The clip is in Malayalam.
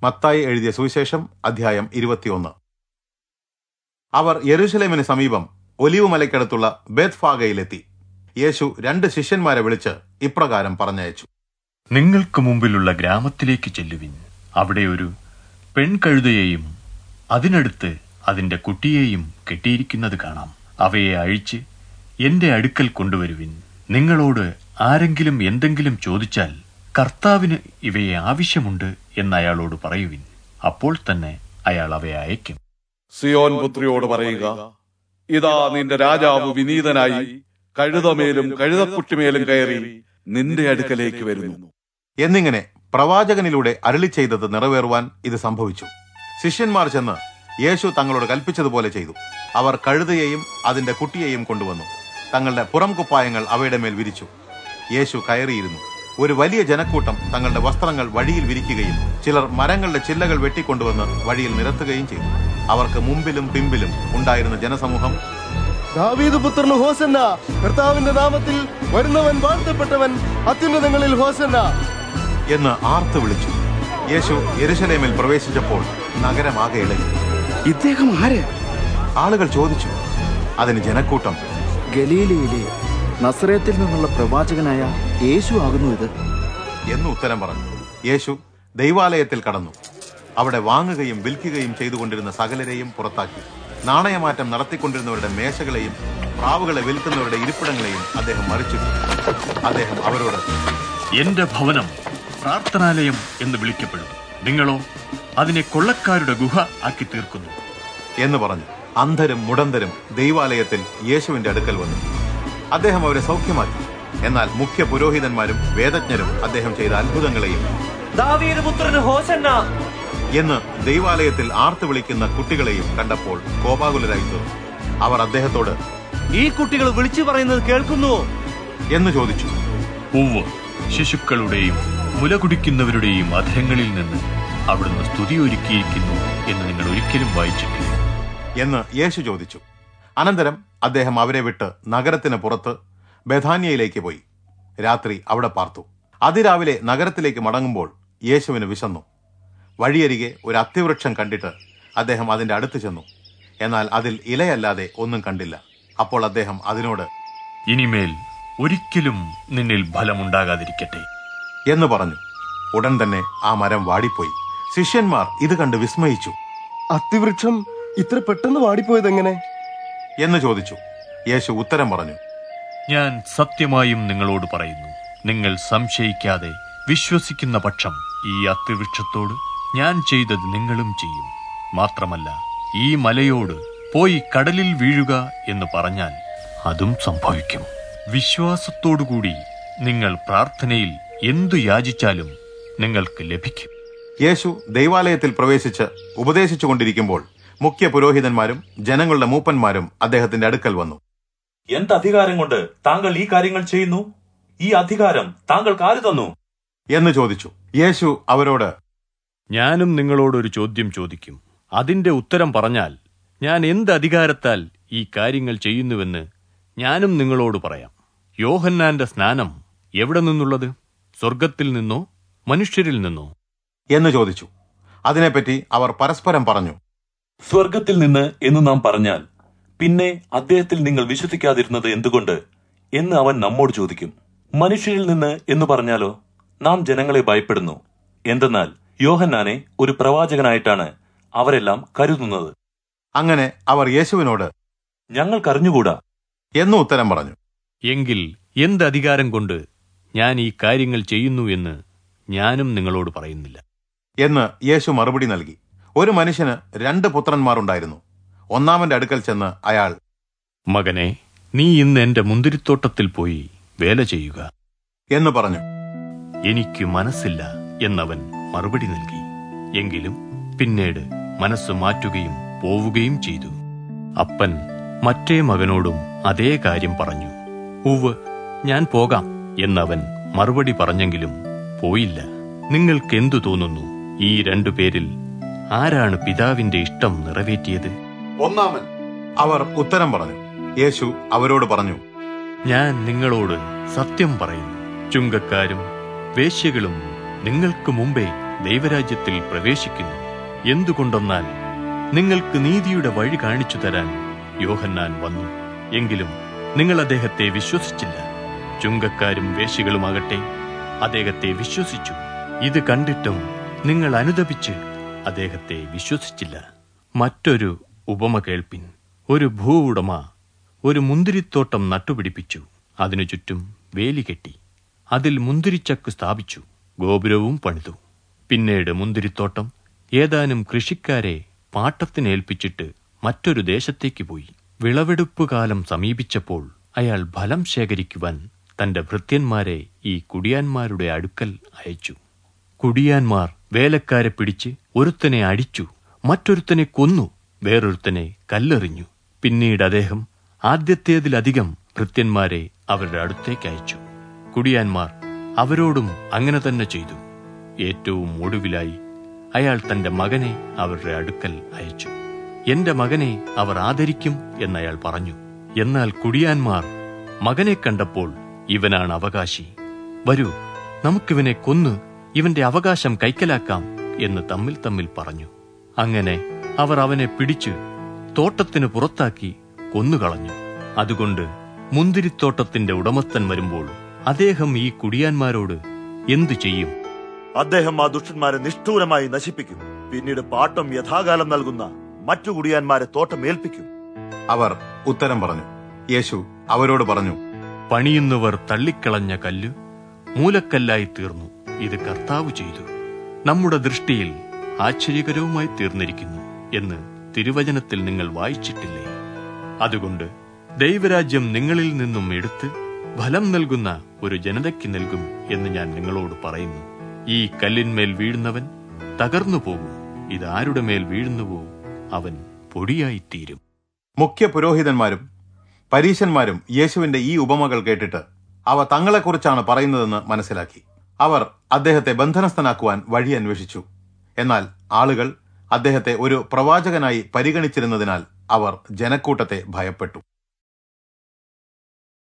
മത്തായി എഴുതിയ സുവിശേഷം അധ്യായം ഇരുപത്തിയൊന്ന് അവർ യെരൂശലേമിന് സമീപം ഒലിവ് മലയ്ക്കടുത്തുള്ള ബേത്ഫാഗയിലെത്തി യേശു രണ്ട് ശിഷ്യന്മാരെ വിളിച്ച് ഇപ്രകാരം പറഞ്ഞയച്ചു നിങ്ങൾക്ക് മുമ്പിലുള്ള ഗ്രാമത്തിലേക്ക് ചെല്ലുവിൻ അവിടെ ഒരു പെൺകഴുതയെയും അതിനടുത്ത് അതിന്റെ കുട്ടിയെയും കെട്ടിയിരിക്കുന്നത് കാണാം അവയെ അഴിച്ച് എന്റെ അടുക്കൽ കൊണ്ടുവരുവിൻ നിങ്ങളോട് ആരെങ്കിലും എന്തെങ്കിലും ചോദിച്ചാൽ കർത്താവിന് ഇവയെ ആവശ്യമുണ്ട് എന്ന് അയാളോട് പറയുവിൻ അപ്പോൾ തന്നെ അയാൾ അവയെ അയക്കും സിയോൻ പുത്രിയോട് പറയുക ഇതാ നിന്റെ രാജാവ് വിനീതനായി കഴുതമേലും കഴുതക്കുട്ടിമേലും കയറി നിന്റെ അടുക്കലേക്ക് വരുന്നു എന്നിങ്ങനെ പ്രവാചകനിലൂടെ അരളി ചെയ്തത് നിറവേറുവാൻ ഇത് സംഭവിച്ചു ശിഷ്യന്മാർ ചെന്ന് യേശു തങ്ങളോട് കൽപ്പിച്ചതുപോലെ ചെയ്തു അവർ കഴുതയെയും അതിന്റെ കുട്ടിയെയും കൊണ്ടുവന്നു തങ്ങളുടെ പുറം കുപ്പായങ്ങൾ അവയുടെ മേൽ വിരിച്ചു യേശു കയറിയിരുന്നു ഒരു വലിയ ജനക്കൂട്ടം തങ്ങളുടെ വസ്ത്രങ്ങൾ വഴിയിൽ വിരിക്കുകയും ചിലർ മരങ്ങളുടെ ചില്ലകൾ വെട്ടിക്കൊണ്ടുവന്ന് വഴിയിൽ നിരത്തുകയും ചെയ്തു അവർക്ക് മുമ്പിലും പിമ്പിലും ഉണ്ടായിരുന്ന ജനസമൂഹം ദാവീദ് പുത്രന് ഹോസന്ന കർത്താവിന്റെ നാമത്തിൽ വരുന്നവൻ വാഴ്ത്തപ്പെട്ടവൻ അത്യുന്നതങ്ങളിൽ ഹോസന്ന എന്ന് ആർത്തു വിളിച്ചു യേശു യെരുശലേമിൽ പ്രവേശിച്ചപ്പോൾ നഗരമാകെ ഇളകി ഇദ്ദേഹം ആര് ആളുകൾ ചോദിച്ചു അതിന് ജനക്കൂട്ടം ഗലീലയിലെ നസ്രയത്തിൽ നിന്നുള്ള പ്രവാചകനായ യേശു ആകുന്നു ഇത് എന്ന് ഉത്തരം പറഞ്ഞു യേശു ദൈവാലയത്തിൽ കടന്നു അവിടെ വാങ്ങുകയും വിൽക്കുകയും ചെയ്തുകൊണ്ടിരുന്ന സകലരെയും പുറത്താക്കി നാണയമാറ്റം നടത്തിക്കൊണ്ടിരുന്നവരുടെ മേശകളെയും പ്രാവുകളെ വിൽക്കുന്നവരുടെ ഇരിപ്പിടങ്ങളെയും അദ്ദേഹം മറിച്ചിട്ടു അദ്ദേഹം അവരോട് എന്റെ ഭവനം പ്രാർത്ഥനാലയം എന്ന് വിളിക്കപ്പെടും നിങ്ങളോ അതിനെ കൊള്ളക്കാരുടെ ഗുഹ ആക്കി തീർക്കുന്നു എന്ന് പറഞ്ഞു അന്ധരും മുടന്തരും ദൈവാലയത്തിൽ യേശുവിന്റെ അടുക്കൽ വന്നു അദ്ദേഹം അവരെ സൗഖ്യമാക്കി എന്നാൽ മുഖ്യ പുരോഹിതന്മാരും വേദജ്ഞരും അദ്ദേഹം ചെയ്ത അത്ഭുതങ്ങളെയും ദാവീദ് പുത്രന് ഹോസന്ന എന്ന് ദൈവാലയത്തിൽ ആർത്തു വിളിക്കുന്ന കുട്ടികളെയും കണ്ടപ്പോൾ കോപാകുലരായി തീർന്നു അവർ അദ്ദേഹത്തോട് ഈ കുട്ടികൾ വിളിച്ചു പറയുന്നത് കേൾക്കുന്നുവോ എന്ന് ചോദിച്ചു ഉവ്വ് ശിശുക്കളുടെയും മുല കുടിക്കുന്നവരുടെയും അധരങ്ങളിൽ നിന്ന് അവിടുന്ന് സ്തുതി ഒരുക്കിയിരിക്കുന്നു എന്ന് നിങ്ങൾ ഒരിക്കലും വായിച്ചിട്ടില്ല എന്ന് യേശു ചോദിച്ചു അനന്തരം അദ്ദേഹം അവരെ വിട്ട് നഗരത്തിന് പുറത്ത് ബഥാനിയയിലേക്ക് പോയി രാത്രി അവിടെ പാർത്തു അതിരാവിലെ നഗരത്തിലേക്ക് മടങ്ങുമ്പോൾ യേശുവിന് വിശന്നു വഴിയരികെ ഒരു അത്തിവൃക്ഷം കണ്ടിട്ട് അദ്ദേഹം അതിന്റെ അടുത്ത് ചെന്നു എന്നാൽ അതിൽ ഇലയല്ലാതെ ഒന്നും കണ്ടില്ല അപ്പോൾ അദ്ദേഹം അതിനോട് ഇനിമേൽ ഒരിക്കലും നിന്നിൽ ഫലമുണ്ടാകാതിരിക്കട്ടെ എന്ന് പറഞ്ഞു ഉടൻ തന്നെ ആ മരം വാടിപ്പോയി ശിഷ്യന്മാർ ഇത് കണ്ട് വിസ്മയിച്ചു അത്തിവൃക്ഷം ഇത്ര പെട്ടെന്ന് വാടിപ്പോയത് എങ്ങനെ എന്ന് ചോദിച്ചു യേശു ഉത്തരം പറഞ്ഞു ഞാൻ സത്യമായും നിങ്ങളോട് പറയുന്നു നിങ്ങൾ സംശയിക്കാതെ വിശ്വസിക്കുന്ന പക്ഷം ഈ അത്തിവൃക്ഷത്തോട് ഞാൻ ചെയ്തത് നിങ്ങളും ചെയ്യും മാത്രമല്ല ഈ മലയോട് പോയി കടലിൽ വീഴുക എന്ന് പറഞ്ഞാൽ അതും സംഭവിക്കും വിശ്വാസത്തോടുകൂടി നിങ്ങൾ പ്രാർത്ഥനയിൽ എന്തു യാചിച്ചാലും നിങ്ങൾക്ക് ലഭിക്കും യേശു ദൈവാലയത്തിൽ പ്രവേശിച്ച് ഉപദേശിച്ചു കൊണ്ടിരിക്കുമ്പോൾ മുഖ്യ പുരോഹിതന്മാരും ജനങ്ങളുടെ മൂപ്പന്മാരും അദ്ദേഹത്തിന്റെ അടുക്കൽ വന്നു എന്ത് അധികാരം കൊണ്ട് താങ്കൾ ഈ കാര്യങ്ങൾ ചെയ്യുന്നു ഈ അധികാരം താങ്കൾക്ക് ആര് തന്നു എന്ന് ചോദിച്ചു യേശു അവരോട് ഞാനും നിങ്ങളോടൊരു ചോദ്യം ചോദിക്കും അതിന്റെ ഉത്തരം പറഞ്ഞാൽ ഞാൻ എന്ത് അധികാരത്താൽ ഈ കാര്യങ്ങൾ ചെയ്യുന്നുവെന്ന് ഞാനും നിങ്ങളോട് പറയാം യോഹന്നാന്റെ സ്നാനം എവിടെ നിന്നുള്ളത് സ്വർഗത്തിൽ നിന്നോ മനുഷ്യരിൽ നിന്നോ എന്ന് ചോദിച്ചു അതിനെപ്പറ്റി അവർ പരസ്പരം പറഞ്ഞു സ്വർഗത്തിൽ നിന്ന് എന്ന് നാം പറഞ്ഞാൽ പിന്നെ അദ്ദേഹത്തിൽ നിങ്ങൾ വിശ്വസിക്കാതിരുന്നത് എന്തുകൊണ്ട് എന്ന് അവൻ നമ്മോട് ചോദിക്കും മനുഷ്യരിൽ നിന്ന് എന്ന് പറഞ്ഞാലോ നാം ജനങ്ങളെ ഭയപ്പെടുന്നു എന്തെന്നാൽ യോഹന്നാനെ ഒരു പ്രവാചകനായിട്ടാണ് അവരെല്ലാം കരുതുന്നത് അങ്ങനെ അവർ യേശുവിനോട് ഞങ്ങൾക്കറിഞ്ഞുകൂടാ എന്ന് ഉത്തരം പറഞ്ഞു എങ്കിൽ എന്ത് അധികാരം കൊണ്ട് ഞാൻ ഈ കാര്യങ്ങൾ ചെയ്യുന്നു എന്ന് ഞാനും നിങ്ങളോട് പറയുന്നില്ല എന്ന് യേശു മറുപടി നൽകി ഒരു മനുഷ്യന് രണ്ട് പുത്രന്മാരുണ്ടായിരുന്നു ഒന്നാമന്റെ അടുക്കൽ ചെന്ന് അയാൾ മകനെ നീ ഇന്ന് എന്റെ മുന്തിരിത്തോട്ടത്തിൽ പോയി വേല ചെയ്യുക എന്ന് പറഞ്ഞു എനിക്ക് മനസ്സില്ല എന്നവൻ മറുപടി നൽകി എങ്കിലും പിന്നീട് മനസ്സ് മാറ്റുകയും പോവുകയും ചെയ്തു അപ്പൻ മറ്റേ മകനോടും അതേ കാര്യം പറഞ്ഞു ഉവ് ഞാൻ പോകാം എന്നവൻ മറുപടി പറഞ്ഞെങ്കിലും പോയില്ല നിങ്ങൾക്കെന്തു തോന്നുന്നു ഈ രണ്ടു പേരിൽ ആരാണ് പിതാവിന്റെ ഇഷ്ടം നിറവേറ്റിയത് ഒന്നാമൻ അവർ ഉത്തരം പറഞ്ഞു യേശു അവരോട് പറഞ്ഞു ഞാൻ നിങ്ങളോട് സത്യം പറയുന്നു ചുങ്കക്കാരും വേശ്യകളും നിങ്ങൾക്ക് മുമ്പേ ദൈവരാജ്യത്തിൽ പ്രവേശിക്കുന്നു എന്തുകൊണ്ടെന്നാൽ നിങ്ങൾക്ക് നീതിയുടെ വഴി കാണിച്ചു തരാൻ യോഹന്നാൻ വന്നു എങ്കിലും നിങ്ങൾ അദ്ദേഹത്തെ വിശ്വസിച്ചില്ല ചുങ്കക്കാരും വേശികളുമാകട്ടെ അദ്ദേഹത്തെ വിശ്വസിച്ചു ഇത് കണ്ടിട്ടും നിങ്ങൾ അനുദപിച്ച് അദ്ദേഹത്തെ വിശ്വസിച്ചില്ല മറ്റൊരു ഉപമ കേൾപ്പിൻ ഒരു ഭൂ ഉടമ ഒരു മുന്തിരിത്തോട്ടം നട്ടുപിടിപ്പിച്ചു അതിനു ചുറ്റും വേലി കെട്ടി അതിൽ മുന്തിരിച്ചക്ക് സ്ഥാപിച്ചു ഗോപുരവും പണിതു പിന്നീട് മുന്തിരിത്തോട്ടം ഏതാനും കൃഷിക്കാരെ പാട്ടത്തിനേൽപ്പിച്ചിട്ട് മറ്റൊരു ദേശത്തേക്ക് പോയി വിളവെടുപ്പ് കാലം സമീപിച്ചപ്പോൾ അയാൾ ഫലം ശേഖരിക്കുവാൻ തന്റെ ഭൃത്യന്മാരെ ഈ കുടിയാന്മാരുടെ അടുക്കൽ അയച്ചു കുടിയാന്മാർ വേലക്കാരെ പിടിച്ച് ഒരുത്തനെ അടിച്ചു മറ്റൊരുത്തനെ കൊന്നു വേറൊരുത്തനെ കല്ലെറിഞ്ഞു പിന്നീട് അദ്ദേഹം ആദ്യത്തേതിലധികം ഭൃത്യന്മാരെ അവരുടെ അടുത്തേക്ക് അയച്ചു കുടിയാന്മാർ അവരോടും അങ്ങനെ തന്നെ ചെയ്തു ഏറ്റവും ഒടുവിലായി അയാൾ തന്റെ മകനെ അവരുടെ അടുക്കൽ അയച്ചു എന്റെ മകനെ അവർ ആദരിക്കും എന്നയാൾ പറഞ്ഞു എന്നാൽ കുടിയാന്മാർ മകനെ കണ്ടപ്പോൾ ഇവനാണ് അവകാശി വരൂ നമുക്കിവനെ കൊന്ന് ഇവന്റെ അവകാശം കൈക്കലാക്കാം എന്ന് തമ്മിൽ തമ്മിൽ പറഞ്ഞു അങ്ങനെ അവർ അവനെ പിടിച്ച് തോട്ടത്തിന് പുറത്താക്കി കൊന്നുകളഞ്ഞു അതുകൊണ്ട് മുന്തിരിത്തോട്ടത്തിന്റെ ഉടമസ്ഥൻ വരുമ്പോൾ അദ്ദേഹം ഈ കുടിയാന്മാരോട് എന്തു ചെയ്യും അദ്ദേഹം ആ ദുഷ്ടന്മാരെ നിഷ്ഠൂരമായി നശിപ്പിക്കും പിന്നീട് പാട്ടം യഥാകാലം നൽകുന്ന മറ്റു കുടിയാന്മാരെ തോട്ടം ഏൽപ്പിക്കും അവർ ഉത്തരം പറഞ്ഞു യേശു അവരോട് പറഞ്ഞു പണിയുന്നവർ തള്ളിക്കളഞ്ഞ കല്ല് മൂലക്കല്ലായി തീർന്നു ഇത് കർത്താവ് ചെയ്തു നമ്മുടെ ദൃഷ്ടിയിൽ ആശ്ചര്യകരവുമായി തീർന്നിരിക്കുന്നു എന്ന് തിരുവചനത്തിൽ നിങ്ങൾ വായിച്ചിട്ടില്ലേ അതുകൊണ്ട് ദൈവരാജ്യം നിങ്ങളിൽ നിന്നും എടുത്ത് ഫലം നൽകുന്ന ഒരു ജനതയ്ക്ക് നൽകും എന്ന് ഞാൻ നിങ്ങളോട് പറയുന്നു ഈ കല്ലിന്മേൽ വീഴുന്നവൻ തകർന്നു പോകും ഇത് ആരുടെ മേൽ വീഴുന്നുവോ അവൻ പൊടിയായിത്തീരും മുഖ്യ പുരോഹിതന്മാരും പരീശന്മാരും യേശുവിന്റെ ഈ ഉപമകൾ കേട്ടിട്ട് അവ തങ്ങളെക്കുറിച്ചാണ് പറയുന്നതെന്ന് മനസ്സിലാക്കി അവർ അദ്ദേഹത്തെ ബന്ധനസ്ഥനാക്കുവാൻ വഴി അന്വേഷിച്ചു എന്നാൽ ആളുകൾ അദ്ദേഹത്തെ ഒരു പ്രവാചകനായി പരിഗണിച്ചിരുന്നതിനാൽ അവർ ജനക്കൂട്ടത്തെ ഭയപ്പെട്ടു